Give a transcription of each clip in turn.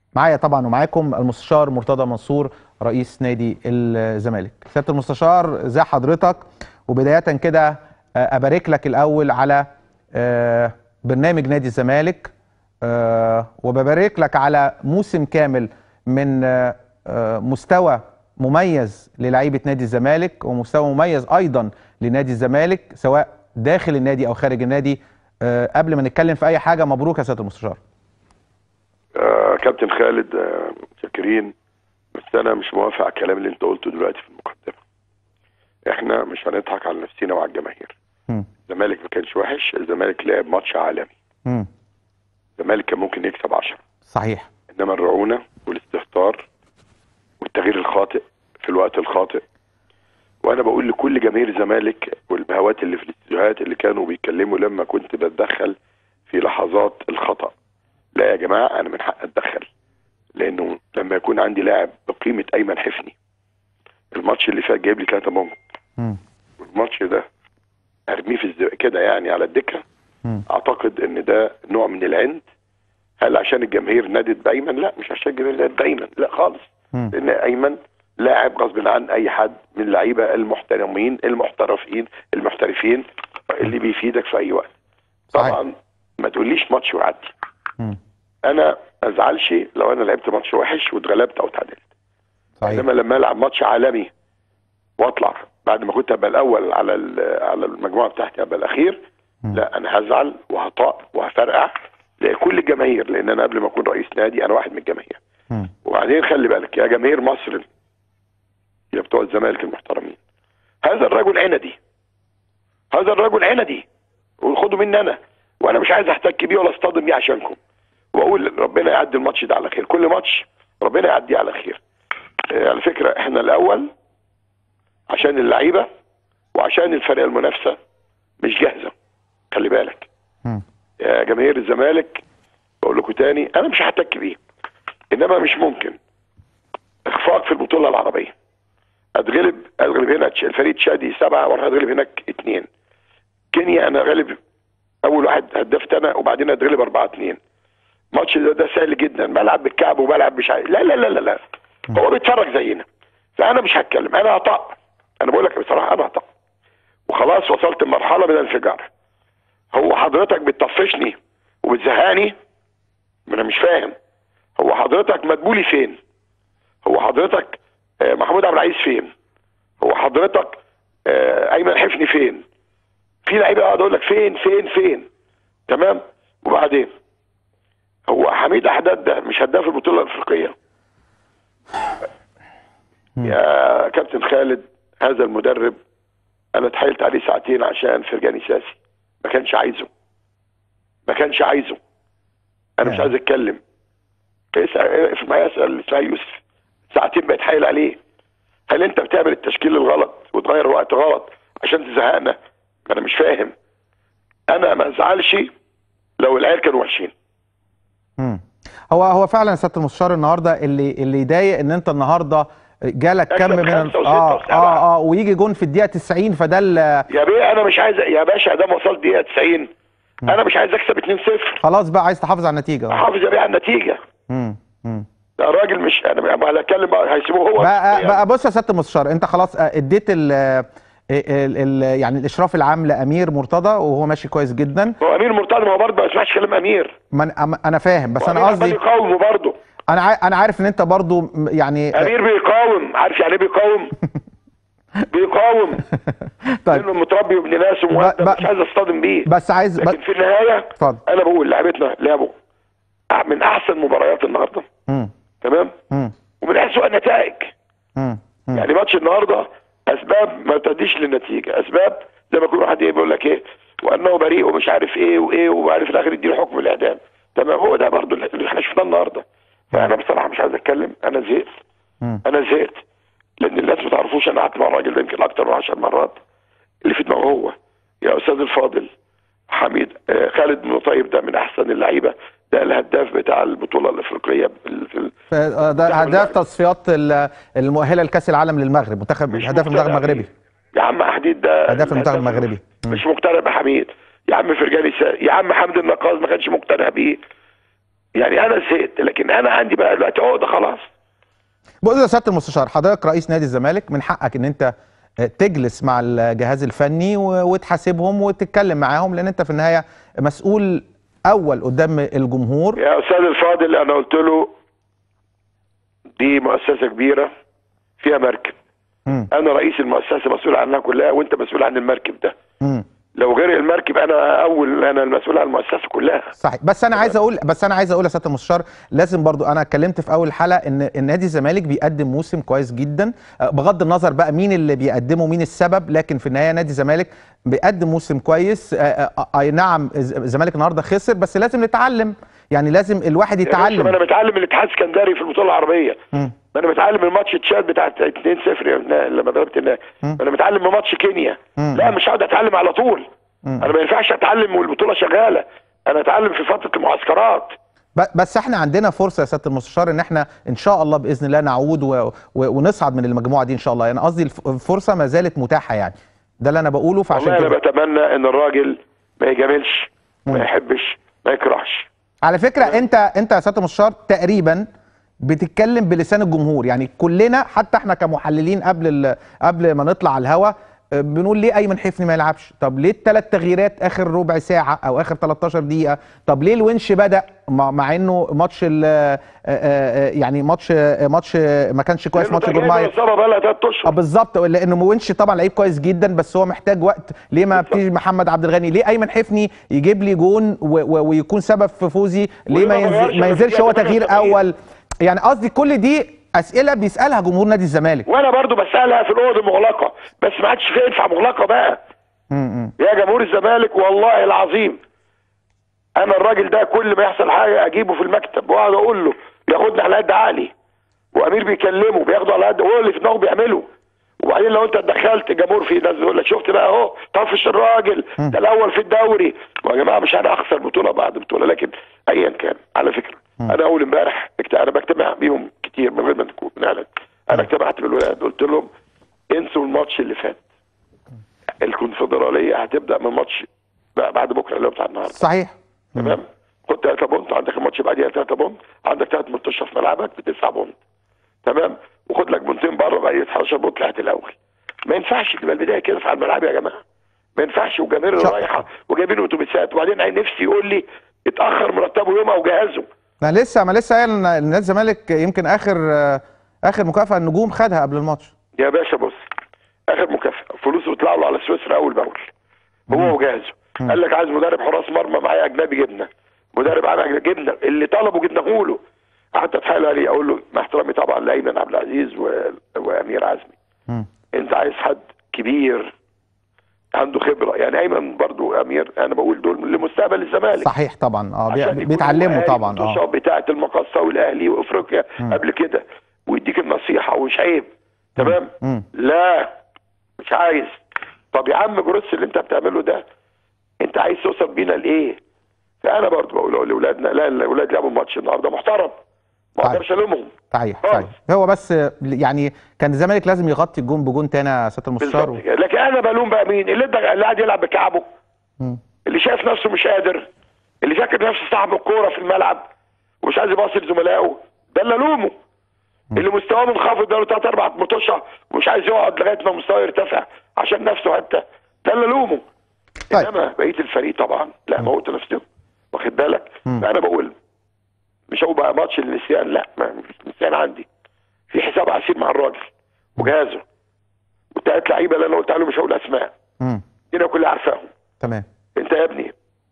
معايا طبعا ومعاكم المستشار مرتضى منصور رئيس نادي الزمالك سياده المستشار ازي حضرتك وبدايه كده آه، ابارك لك الاول على آه، برنامج نادي الزمالك آه، وببارك لك على موسم كامل من آه، آه، مستوى مميز للعيبه نادي الزمالك ومستوى مميز ايضا لنادي الزمالك سواء داخل النادي او خارج النادي آه، قبل ما نتكلم في اي حاجه مبروك يا سياده المستشار آه كابتن خالد آه شاكرين بس انا مش موافق على الكلام اللي انت قلته دلوقتي في المقدمه احنا مش هنضحك على نفسنا وعلى الجماهير مم. الزمالك ما كانش وحش الزمالك لعب ماتش عالمي مم. الزمالك كان ممكن يكسب 10 صحيح انما الرعونه والاستهتار والتغيير الخاطئ في الوقت الخاطئ وانا بقول لكل جماهير الزمالك والبهوات اللي في الاستديوهات اللي كانوا بيتكلموا لما كنت بتدخل في لحظات الخطا لا يا جماعه انا من حق اتدخل لانه لما يكون عندي لاعب بقيمه ايمن حفني الماتش اللي فات جايب لي 3 بونت مم. والماتش ده ارميه في الز... كده يعني على الدكه مم. اعتقد ان ده نوع من العند هل عشان الجماهير نادت بايمن لا مش عشان الجماهير نادت بايمن لا خالص مم. لان ايمن لاعب غصب عن اي حد من اللعيبه المحترمين المحترفين المحترفين اللي بيفيدك في اي وقت صحيح. طبعا ما تقوليش ماتش وعدي مم. انا ما ازعلش لو انا لعبت ماتش وحش واتغلبت او اتعادلت صحيح انما لما العب ماتش عالمي واطلع بعد ما كنت ابقى الاول على ال- على المجموعه بتاعتي ابقى الاخير مم. لا انا هزعل وهطاق وهفرقع لكل الجماهير لان انا قبل ما اكون رئيس نادي انا واحد من الجماهير مم. وبعدين خلي بالك يا جماهير مصر يا بتوع الزمالك المحترمين هذا الرجل عندي هذا الرجل عندي وخدوا مني انا وانا مش عايز احتك بيه ولا اصطدم بيه عشانكم واقول ربنا يعدي الماتش ده على خير كل ماتش ربنا يعديه على خير آه، على فكره احنا الاول عشان اللعيبه وعشان الفريق المنافسه مش جاهزه خلي بالك مم. يا جماهير الزمالك بقول لكم تاني انا مش هحتك بيه انما مش ممكن اخفاق في البطوله العربيه اتغلب اتغلب هنا تش- الفريق تشادي سبعه واروح اتغلب هناك اثنين كينيا انا غالب اول واحد هدفت انا وبعدين اتغلب اربعه اثنين الماتش ده, ده سهل جدا بلعب بالكعب وبلعب مش عارف لا لا لا لا لا هو بيتفرج زينا فانا مش هتكلم انا هطق انا بقول لك بصراحه انا هطق وخلاص وصلت لمرحله من الانفجار هو حضرتك بتطفشني وبتزهقني ما انا مش فاهم هو حضرتك مدبولي فين هو حضرتك آه، محمود عبد العزيز فين هو حضرتك آه، ايمن حفني فين في لعيبه اقعد اقول لك فين فين فين تمام وبعدين هو حميد احداد ده مش هداف البطوله الافريقيه يا كابتن خالد هذا المدرب انا اتحايلت عليه ساعتين عشان فرجاني ساسي ما كانش عايزه ما كانش عايزه انا مش يعني. عايز اتكلم اسال اقف معايا اسال اسماعيل يوسف ساعتين بتحايل عليه هل انت بتعمل التشكيل الغلط وتغير وقت غلط عشان تزهقنا انا مش فاهم انا ما ازعلش لو العيال كانوا وحشين مم. هو هو فعلا يا سياده المستشار النهارده اللي اللي يضايق ان انت النهارده جالك كم أكسب من خمسة وستة اه وسبعة. اه اه ويجي جون في الدقيقه 90 فده ال- يا بيه انا مش عايز يا باشا ده وصلت دقيقه 90 انا مش عايز اكسب 2-0 خلاص بقى عايز تحافظ على النتيجه حافظ يا بيه على النتيجه مم. مم. ده الراجل مش انا بقى هتكلم بقى هيسيبوه هو بقى بقى بص يا سياده المستشار انت خلاص آه، اديت ال ال ال يعني الاشراف العام لامير مرتضى وهو ماشي كويس جدا هو امير مرتضى ما هو برضه ما يسمعش كلام امير من أم- انا فاهم بس انا وأمير عمال قصدي يقاومه برضه انا عا- انا عارف ان انت برضو م- يعني امير بيقاوم عارف يعني ايه بيقاوم بيقاوم طيب لانه متربي وابن ناس ومؤدب ب- مش عايز اصطدم بيه بس عايز لكن ب... في النهايه اتفضل انا بقول لعبتنا لعبوا من احسن مباريات النهارده مم. تمام مم. ومن اسوء النتائج مم. مم. يعني ماتش النهارده اسباب ما تؤديش للنتيجه اسباب زي ما يكون واحد ايه بيقول لك ايه وانه بريء ومش عارف ايه وايه وبعد في الاخر يديله حكم الاعدام تمام هو ده برضه اللي احنا شفناه النهارده فانا بصراحه مش عايز اتكلم انا زهقت مم. انا زهقت لان الناس ما تعرفوش انا قعدت مع الراجل ده يمكن اكتر من 10 مرات اللي في دماغه هو يا استاذ الفاضل حميد آه، خالد بن طيب ده من احسن اللعيبه ده الهداف بتاع البطوله الافريقيه في في ال- ف- آه، ده هداف تصفيات ال- المؤهله لكاس العالم للمغرب منتخب مش هداف المنتخب مقتنع المغربي بيه. يا عم حديد ده هداف المنتخب الهداف المغربي. مم. مش مقتنع بحميد يا عم فرجاني سا... يا عم حمد النقاز ما كانش مقتنع بيه يعني انا زهقت لكن انا عندي بقى دلوقتي عقده خلاص بص يا سياده المستشار حضرتك رئيس نادي الزمالك من حقك ان انت تجلس مع الجهاز الفني و- وتحاسبهم وتتكلم معاهم لان انت في النهايه مسؤول اول قدام الجمهور يا استاذ الفاضل انا قلت له دي مؤسسه كبيره فيها مركب مم. انا رئيس المؤسسه مسؤول عنها كلها وانت مسؤول عن المركب ده مم. لو غير المركب انا اول انا المسؤول عن المؤسسه كلها صحيح بس انا عايز اقول بس انا عايز اقول يا سياده المستشار لازم برضو انا اتكلمت في اول حلقه ان النادي الزمالك بيقدم موسم كويس جدا أه، بغض النظر بقى مين اللي بيقدمه مين السبب لكن في النهايه نادي الزمالك بيقدم موسم كويس أه، أه، اي نعم الز- الزمالك النهارده خسر بس لازم نتعلم يعني لازم الواحد يا باشا، ما يتعلم انا متعلم من الاتحاد السكندري في البطوله العربيه مم. ما انا متعلم من ماتش تشاد بتاع 2-0 لما ضربت الناس مم. ما انا متعلم من ماتش كينيا مم. لا مش هقعد اتعلم على طول مم. انا ما ينفعش اتعلم والبطوله شغاله انا اتعلم في فتره المعسكرات ب- بس احنا عندنا فرصه يا سياده المستشار ان احنا ان شاء الله باذن الله نعود و... و... ونصعد من المجموعه دي ان شاء الله يعني قصدي الف- الفرصه ما زالت متاحه يعني ده اللي انا بقوله فعشان والله انا كده بتمنى ان الراجل ما يجاملش مم. ما يحبش ما يكرهش على فكره انت انت يا سياده المستشار تقريبا بتتكلم بلسان الجمهور يعني كلنا حتى احنا كمحللين قبل ال... قبل ما نطلع على الهوا اه، بنقول ليه ايمن حفني ما يلعبش طب ليه الثلاث تغييرات اخر ربع ساعه او اخر 13 دقيقه طب ليه الونش بدا مع, مع انه ماتش ال... اه، اه، اه، يعني ماتش اه، ماتش اه، ما كانش كويس ماتش لأنه جورمايا جاي من اصابه بقى لها ثلاث اه اشهر بالظبط لانه ونش طبعا لعيب كويس جدا بس هو محتاج وقت ليه ما بالظبط. بتيجي محمد عبد الغني ليه ايمن حفني يجيب لي جون و و ويكون سبب في فوزي ليه ما وليه ما غيرش ينزل ما في ينزلش هو الدقيقة تغيير 88؟ اول يعني قصدي كل دي اسئله بيسالها جمهور نادي الزمالك وانا برضو بسالها في الاوضه المغلقه بس ما عادش في ينفع مغلقه بقى م- م. يا جمهور الزمالك والله العظيم انا الراجل ده كل ما يحصل حاجه اجيبه في المكتب واقعد اقول له بياخدني على قد عقلي وامير بيكلمه بياخده على قد هو اللي في دماغه بيعمله وبعدين لو انت اتدخلت جمهور في ناس يقول لك شفت بقى اهو طفش الراجل ده الاول في الدوري ويا جماعه مش انا اخسر بطوله بعد بطوله لكن ايا كان على فكره انا اول امبارح اجت- انا بجتمع بيهم كتير من غير ما تكون نعلن انا اجتمعت بالولاد قلت لهم انسوا الماتش اللي فات الكونفدراليه هتبدا من ماتش بقى بعد بكره اللي هو بتاع النهارده صحيح تمام خد 3 بونت عندك الماتش بعديها 3 بونت عندك 3 ماتشات في ملعبك ب 9 بونت تمام وخد لك بونتين بره بقى 11 بونت طلعت الاول ما ينفعش تبقى البدايه كده في على الملعب يا جماعه ما ينفعش وجماهير صح. رايحه وجايبين اتوبيسات وبعدين عين نفسي يقول لي اتاخر مرتبه يوم او جهازه ما لسه ما لسه قايل ان إن نادي الزمالك يمكن اخر آه، اخر مكافاه النجوم خدها قبل الماتش يا باشا بص اخر مكافاه فلوسه بيطلع له على سويسرا اول باول هو وجهازه قال لك عايز مدرب حراس مرمى معايا اجنبي جبنه مدرب عام أجنبي جبنه اللي طلبه جبناه له قعدت اتحايل عليه اقول له مع احترامي طبعا لايمن عبد العزيز و... وامير عزمي مم. انت عايز حد كبير عنده خبره يعني ايمن برضو امير انا بقول دول لمستقبل الزمالك صحيح طبعا اه عشان بي- يكون بيتعلموا هو طبعا قاري اه الماتشات بتاعه المقصه والاهلي وافريقيا قبل كده ويديك النصيحه ومش عيب تمام مم. لا مش عايز طب يا عم جروس اللي انت بتعمله ده انت عايز توصل بينا لايه فانا برضو بقول لاولادنا لا الاولاد لعبوا الماتش النهارده محترم ما طيب. اقدرش الومهم صحيح خالص. صحيح هو بس آه، يعني كان الزمالك لازم يغطي الجون بجون تاني يا سياده المستشار بالظبط كده. لكن انا بلوم بقى مين اللي ادى- اللي قاعد يلعب بكعبه مم. اللي شايف نفسه مش قادر اللي فاكر نفسه صاحب الكوره في الملعب ومش عايز يباصي لزملائه ده اللي الومه اللي مستواه منخفض بقاله ثلاث اربع ماتشات ومش عايز يقعد لغايه ما مستواه يرتفع عشان نفسه حتى ده اللي الومه طيب. انما بقيه الفريق طبعا لا موت نفسه واخد بالك فانا بقول مش هو بقى ماتش النسيان لا ما مفيش نسيان عندي في حساب عسير مع الراجل وجهازه والتلات لعيبه اللي انا قلت عليهم مش هقول اسماء مم. دي أنا كلها عارفاهم تمام انت يا ابني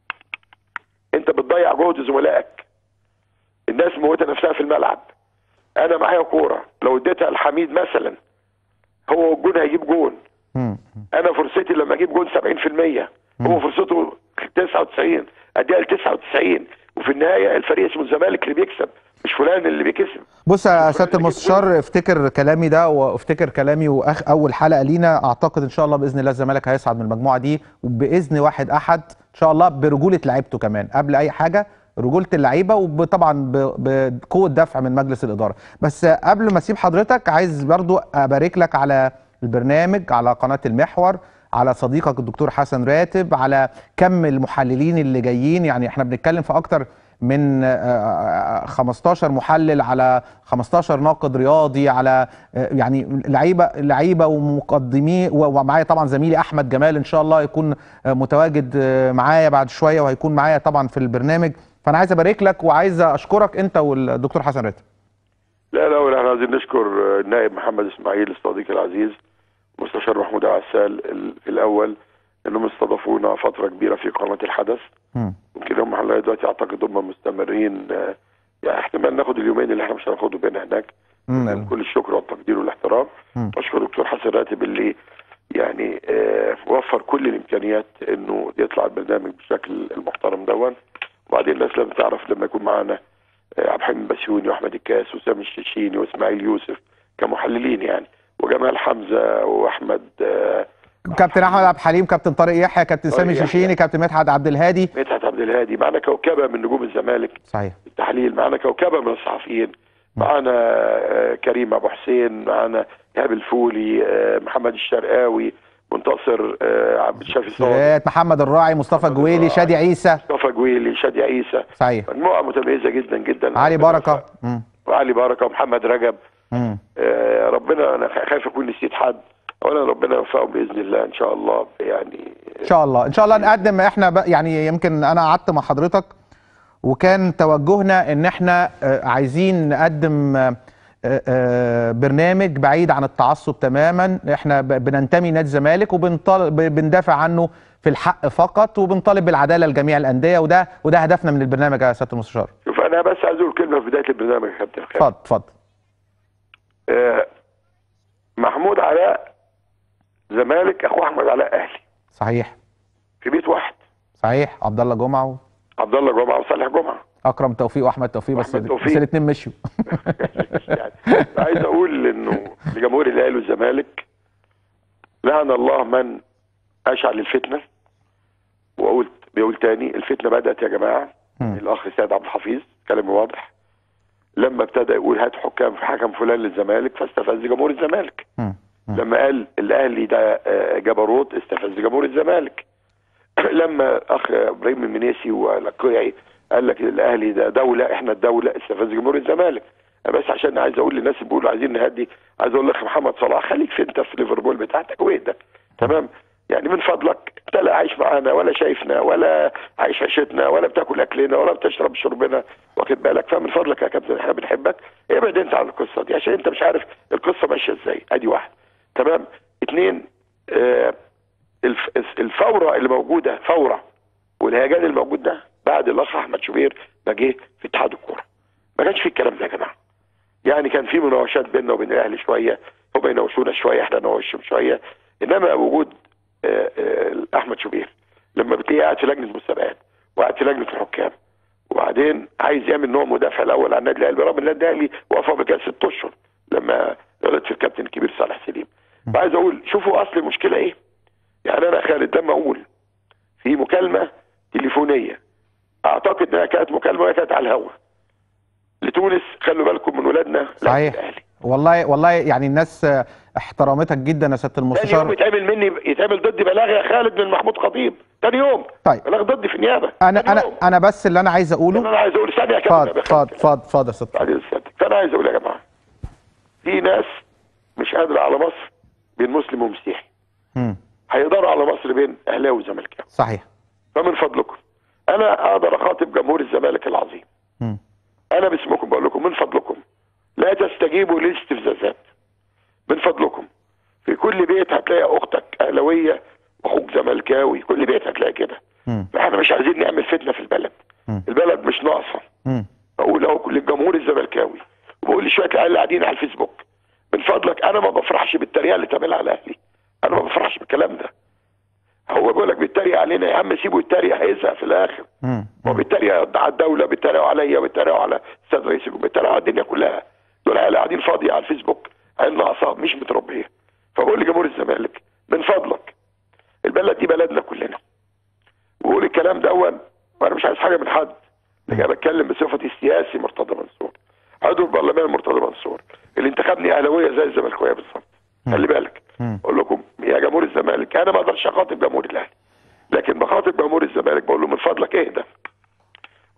انت بتضيع جهد زملائك الناس موتة نفسها في الملعب انا معايا كوره لو اديتها لحميد مثلا هو الجون هيجيب جون مم. انا فرصتي لما اجيب جون 70% هو فرصته 99 اديها ل 99 وفي النهايه الفريق اسمه الزمالك اللي بيكسب مش فلان اللي بيكسب بص يا مش سياده فاهم المستشار افتكر كلامي ده وافتكر كلامي واخ اول حلقه لينا اعتقد ان شاء الله باذن الله الزمالك هيصعد من المجموعه دي وباذن واحد احد ان شاء الله برجوله لعيبته كمان قبل اي حاجه رجوله اللعيبه وطبعا بقوه دفع من مجلس الاداره بس قبل ما اسيب حضرتك عايز برضو ابارك لك على البرنامج على قناه المحور على صديقك الدكتور حسن راتب على كم المحللين اللي جايين يعني احنا بنتكلم في اكتر من آه، آه، 15 محلل على 15 ناقد رياضي على آه، يعني لعيبه لعيبه ومقدمين و- ومعايا طبعا زميلي احمد جمال ان شاء الله يكون آه، متواجد آه، معايا بعد شويه وهيكون معايا طبعا في البرنامج فانا عايز ابارك لك وعايز اشكرك انت والدكتور حسن راتب لا لا ولا احنا عايزين نشكر آه، النائب محمد اسماعيل الصديق العزيز مستشار محمود عسال ال- في الاول انهم استضافونا فتره كبيره في قناه الحدث مم. يمكن هم لغايه دلوقتي اعتقد هم مستمرين آه، يعني احتمال ناخد اليومين اللي احنا مش هناخده بينا هناك مم. كل الشكر والتقدير والاحترام مم. اشكر دكتور حسن راتب اللي يعني آه وفر كل الامكانيات انه يطلع البرنامج بالشكل المحترم دون وبعدين الناس لازم تعرف لما يكون معانا آه عبد الحليم بسيوني واحمد الكاس وسامي الشيشيني واسماعيل يوسف كمحللين يعني وجمال حمزه واحمد آه كابتن احمد عبد الحليم كابتن طارق يحيى كابتن طارق سامي يحيى. شيشيني كابتن مدحت عبد الهادي مدحت عبد الهادي معانا كوكبه من نجوم الزمالك صحيح التحليل معانا كوكبه من الصحفيين معانا آه، كريم ابو حسين معانا ايهاب الفولي آه، محمد الشرقاوي منتصر آه، عبد الشافي صادق سيرات محمد الراعي مصطفى محمد جويلي الراعي. شادي عيسى مصطفى جويلي شادي عيسى صحيح مجموعه متميزه جدا جدا علي بركه مم. وعلي بركه ومحمد رجب مم. آه، ربنا انا خايف اكون نسيت حد اولا ربنا يوفقهم باذن الله ان شاء الله يعني ان شاء الله ان شاء الله نقدم احنا بقى يعني يمكن انا قعدت مع حضرتك وكان توجهنا ان احنا آه، عايزين نقدم آه، آه، برنامج بعيد عن التعصب تماما احنا ب- بننتمي نادي الزمالك وبندافع عنه في الحق فقط وبنطالب بالعداله لجميع الانديه وده وده هدفنا من البرنامج يا سياده المستشار شوف انا بس عايز اقول كلمه في بدايه البرنامج يا كابتن خالد اتفضل اتفضل آه، محمود علاء زمالك اخو احمد علاء اهلي صحيح في بيت واحد صحيح عبد الله جمعه عبد الله جمعه وصالح جمعه واكرم توفيق واحمد توفيق بس وأحمد توفيق. بس الاثنين مشوا يعني عايز اقول انه لجمهور الاهلي والزمالك لعن الله من اشعل الفتنه وقلت بيقول تاني الفتنه بدات يا جماعه مم. الاخ سيد عبد الحفيظ كلامي واضح لما ابتدى يقول هات حكام في حكم فلان للزمالك فاستفز جمهور الزمالك مم. مم. لما قال الاهلي ده آه، جبروت استفز جمهور الزمالك لما اخ ابراهيم المنيسي والقيعي قال لك الاهلي ده دوله احنا الدوله استفز جمهور الزمالك أنا بس عشان عايز اقول للناس اللي بيقولوا عايزين نهدي عايز اقول لك محمد صلاح خليك في انت في ليفربول بتاعتك واهدى تمام يعني من فضلك انت لا عايش معانا ولا شايفنا ولا عايش عيشتنا ولا بتاكل اكلنا ولا بتشرب شربنا واخد بالك فمن فضلك يا كابتن احنا بنحبك ابعد انت عن القصه دي عشان انت مش عارف القصه ماشيه ازاي ادي واحد تمام اثنين آه الف- الفوره اللي موجوده فوره والهيجان الموجود ده بعد الاخ احمد شوبير ما جه في اتحاد الكوره ما كانش في الكلام ده يا جماعه يعني كان في مناوشات بيننا وبين الاهلي شويه هم يناوشونا شويه احنا نناوشهم شويه انما وجود آه، آه، احمد شوبير لما بتلاقيه قاعد في لجنه مسابقات وقاعد في لجنه الحكام وبعدين عايز يعمل نوع مدافع الاول عن النادي الاهلي رغم النادي الاهلي وقف قبل كده ست اشهر لما غلط في الكابتن الكبير صالح سليم فعايز اقول شوفوا اصل المشكله ايه يعني انا خالد لما اقول في مكالمه تليفونيه اعتقد انها كانت مكالمه وهي كانت على الهوا لتونس خلوا بالكم من ولادنا صحيح. الاهلي والله والله يعني الناس آه، احترمتك جدا يا سياده تاني يوم المستشار يتعمل مني يتعمل ضدي بلاغ يا خالد من محمود خطيب تاني يوم طيب. بلاغ ضدي في النيابه انا تاني انا يوم. انا بس اللي انا عايز اقوله انا عايز اقول ثانيه يا اتفضل كابتن اتفضل اتفضل اتفضل يا سياده بعد سيادتك فانا عايز اقول يا جماعه في ناس مش قادره على مصر بين مسلم ومسيحي مم. هيقدروا على مصر بين اهلاوي وزملكاوي صحيح فمن فضلكم انا اقدر اخاطب جمهور الزمالك العظيم مم. انا باسمكم بقول لكم من فضلكم لا تستجيبوا للاستفزازات من فضلكم في كل بيت هتلاقي اختك اهلاويه واخوك زملكاوي كل بيت هتلاقي كده مم. احنا مش عايزين نعمل فتنه في البلد مم. البلد مش ناقصه مم. بقول اهو للجمهور الزملكاوي وبقول لشويه العيال اللي قاعدين على الفيسبوك من فضلك انا ما بفرحش بالتريقه اللي تعملها على اهلي انا ما بفرحش بالكلام ده هو بيقول لك بيتريق علينا يا عم سيبه يتريق هيزهق في الاخر مم. هو بيتريق على الدوله بيتريقوا عليا بيتريقوا على استاذ رئيس الجمهوريه بيتريقوا على الدنيا كلها دول عيال قاعدين فاضيه على الفيسبوك عيال ناقصه مش متربيه فبقول لجمهور الزمالك من فضلك البلد دي بلدنا كلنا وقول الكلام دون وانا مش عايز حاجه من حد لكن انا بتكلم بصفتي السياسي مرتضى منصور عضو البرلمان مرتضى منصور اللي انتخبني اهلاويه زي الزملكاويه بالظبط خلي بالك مم. اقول لكم يا جمهور الزمالك انا ما اقدرش اخاطب جمهور الاهلي لكن بخاطب جمهور الزمالك بقول له من فضلك اهدى وان شاء الله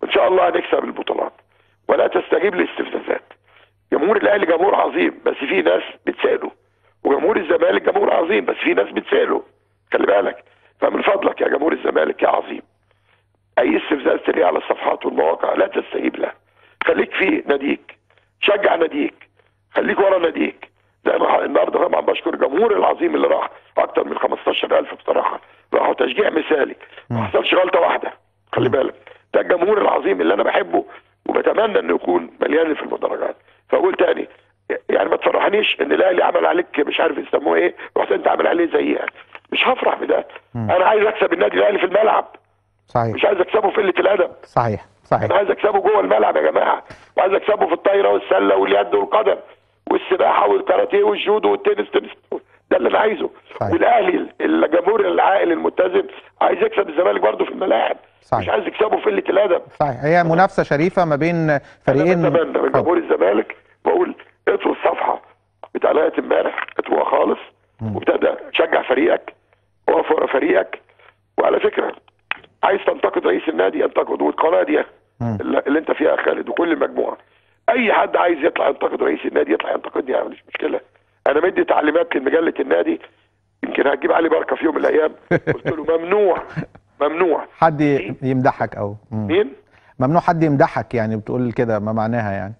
الله هنكسب البطولات ولا تستجيب لاستفزازات جمهور الاهلي جمهور عظيم بس في ناس بتساله وجمهور الزمالك جمهور عظيم بس في ناس بتساله خلي بالك فمن فضلك يا جمهور الزمالك يا عظيم اي استفزاز تلاقيه على الصفحات والمواقع لا تستجيب له خليك في ناديك شجع ناديك خليك ورا ناديك زي ما النهارده طبعا بشكر الجمهور العظيم اللي راح اكتر من 15000 بصراحه راحوا تشجيع مثالي ما حصلش غلطه واحده خلي بالك ده الجمهور العظيم اللي انا بحبه وبتمنى انه يكون مليان في المدرجات فاقول تاني يعني ما تفرحنيش ان الاهلي عمل عليك مش عارف يسموه ايه رحت انت عامل عليه زيها مش هفرح بده انا عايز اكسب النادي الاهلي في الملعب صحيح مش عايز اكسبه في قله الادب صحيح صحيح انا عايز اكسبه جوه الملعب يا جماعه وعايز اكسبه في الطايره والسله واليد والقدم والسباحه والكاراتيه والجودو والتنس تنس ده اللي انا عايزه صحيح. والاهلي الجمهور العاقل الملتزم عايز يكسب الزمالك برضه في الملاعب صحيح. مش عايز يكسبه في قله الادب صحيح هي منافسه شريفه ما بين فريقين انا بتمنى من اتفضل. جمهور الزمالك بقول اطروا الصفحه بتاع لغايه امبارح اطروها خالص وابتدى شجع فريقك وقف ورا فريقك وعلى فكره عايز تنتقد رئيس النادي انتقد والقناه دي اللي اللي انت فيها يا خالد وكل المجموعه اي حد عايز يطلع ينتقد رئيس النادي يطلع ينتقدني يعني مش مشكله انا مدي تعليمات لمجله النادي يمكن هتجيب علي بركه في يوم من الايام قلت له ممنوع ممنوع حد ي- يمدحك او مم. مين؟ ممنوع حد يمدحك يعني بتقول كده ما معناها يعني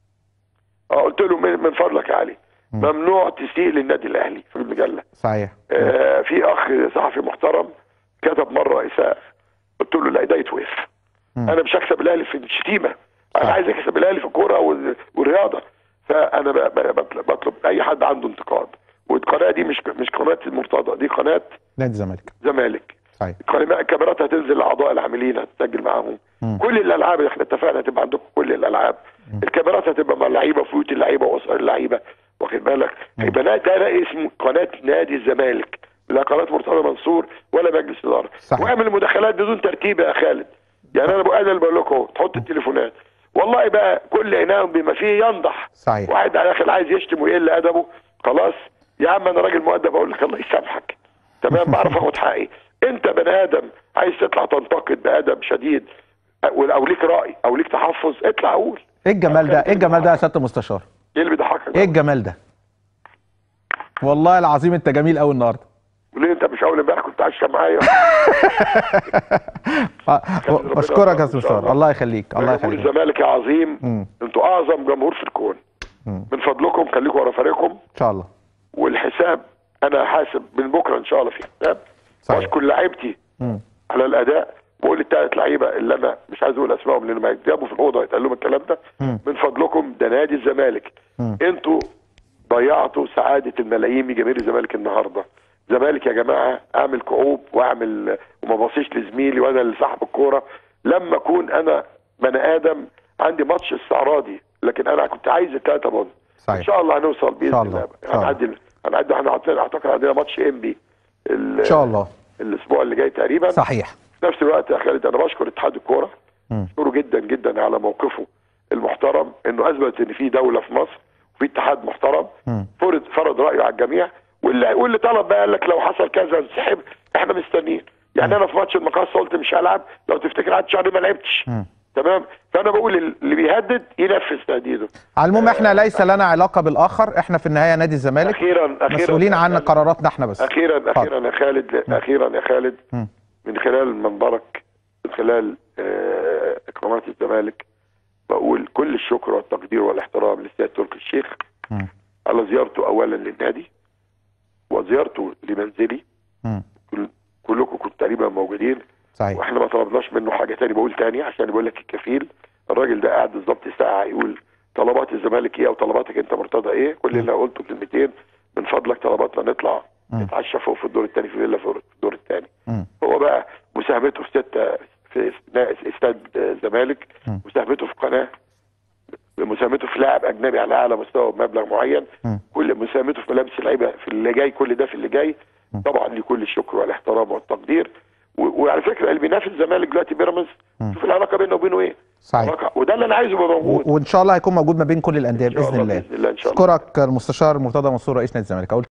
اه قلت له من, من فضلك يا علي ممنوع تسيء للنادي الاهلي في المجله صحيح آه في اخ صحفي محترم كتب مره اساءه قلت له لا ده يتوقف انا مش هكسب الاهلي في الشتيمه صح. انا عايز اكسب الاهلي في الكوره وال- والرياضه فانا ب- ب- بطلب, بطلب اي حد عنده انتقاد والقناه دي مش مش قناه المرتضى دي قناه نادي الزمالك زمالك صحيح القناه الكاميرات هتنزل لاعضاء العاملين هتسجل معاهم مم. كل الالعاب اللي احنا اتفقنا هتبقى عندكم كل الالعاب الكاميرات هتبقى مع اللعيبه وفيوت اللعيبه واسرار اللعيبه واخد بالك هيبقى نا- ده لا اسمه قناه نادي الزمالك لا قناه مرتضى منصور ولا مجلس اداره صحيح. واعمل المداخلات بدون ترتيب يا خالد يعني انا بقى انا اللي بقول لكم أهو، تحط التليفونات والله بقى كل اناء بما فيه ينضح صحيح واحد داخل عايز يشتم ويقل ادبه خلاص يا عم انا راجل مؤدب اقول لك الله يسامحك تمام بعرف اخد حقي انت بني ادم عايز تطلع تنتقد بادب شديد او أو ليك راي او ليك تحفظ اطلع قول ايه الجمال ده ايه الجمال ده يا سياده المستشار ايه اللي بيضحكك ايه الجمال ده والله العظيم انت جميل قوي النهارده ليه انت مش اول امبارح كنت عايشه معايا آه، ربنا بشكرك يا يوفقك إن شاء مستشار الله. الله يخليك الله جمهور يخليك الزمالك يا عظيم مم. انتوا اعظم جمهور في الكون مم. من فضلكم خليكم ورا فريقكم ان شاء الله والحساب انا حاسب من بكره ان شاء الله في حساب صحيح. واشكر لعيبتي مم. على الاداء بقول للثلاث لعيبه اللي انا مش عايز اقول اسمائهم لان ما يتجابوا في الاوضه يتقال لهم الكلام ده مم. من فضلكم ده نادي الزمالك مم. انتوا ضيعتوا سعاده الملايين من جماهير الزمالك النهارده زمالك يا جماعه اعمل كعوب واعمل وما بصيش لزميلي وانا اللي صاحب الكوره لما اكون انا بني ادم عندي ماتش استعراضي لكن انا كنت عايز الثلاثه بونت ان صحيح شاء الله هنوصل باذن شاء الله. الله إن شاء الله. هنعدي هنعدي احنا عندنا- اعتقد عندنا ماتش ام بي ان شاء الله الاسبوع اللي جاي تقريبا صحيح في نفس الوقت يا خالد انا بشكر اتحاد الكوره مم. بشكره جدا جدا على موقفه المحترم انه اثبت ان في دوله في مصر وفي اتحاد محترم مم. فرض فرض رايه على الجميع واللي واللي طلب بقى قال لك لو حصل كذا انسحب احنا مستنيين يعني انا في ماتش المقاصه قلت مش هلعب لو تفتكر قعدت شهر ما لعبتش مم. تمام فانا بقول اللي بيهدد ينفذ تهديده على المهم احنا ليس لنا علاقه بالاخر احنا في النهايه نادي الزمالك اخيرا اخيرا مسؤولين يا عن خالد. قراراتنا احنا بس اخيرا اتفضل. اخيرا يا خالد اخيرا يا خالد مم. من خلال منبرك من خلال آه، قناه الزمالك بقول كل الشكر والتقدير والاحترام للسيد تركي الشيخ مم. على زيارته اولا للنادي وزيارته لمنزلي مم. كل كلكم كنتوا تقريبا موجودين صحيح واحنا ما طلبناش منه حاجه تاني بقول تاني عشان يقول لك الكفيل الراجل ده قاعد بالظبط ساعه يقول طلبات الزمالك ايه او طلباتك انت مرتضى ايه كل اللي قلته كلمتين من فضلك طلباتنا نطلع مم. نتعشى فوق في الدور الثاني في فيلا فوق في الدور الثاني مم. هو بقى مساهمته في ستة في استاد الزمالك مم. مساهمته في قناه مساهمته في لاعب اجنبي على اعلى مستوى بمبلغ معين مم. كل مساهمته في ملابس اللعيبه في اللي جاي كل ده في اللي جاي مم. طبعا لكل الشكر والاحترام والتقدير و- وعلى فكره اللي بينافس الزمالك دلوقتي بيراميدز مم. شوف العلاقه بينه وبينه ايه صحيح علاقة- وده اللي انا عايزه يبقى موجود و- وان شاء الله هيكون موجود ما بين كل الانديه إن شاء باذن الله باذن الله ان شاء الله اشكرك المستشار مرتضى منصور رئيس نادي الزمالك أقول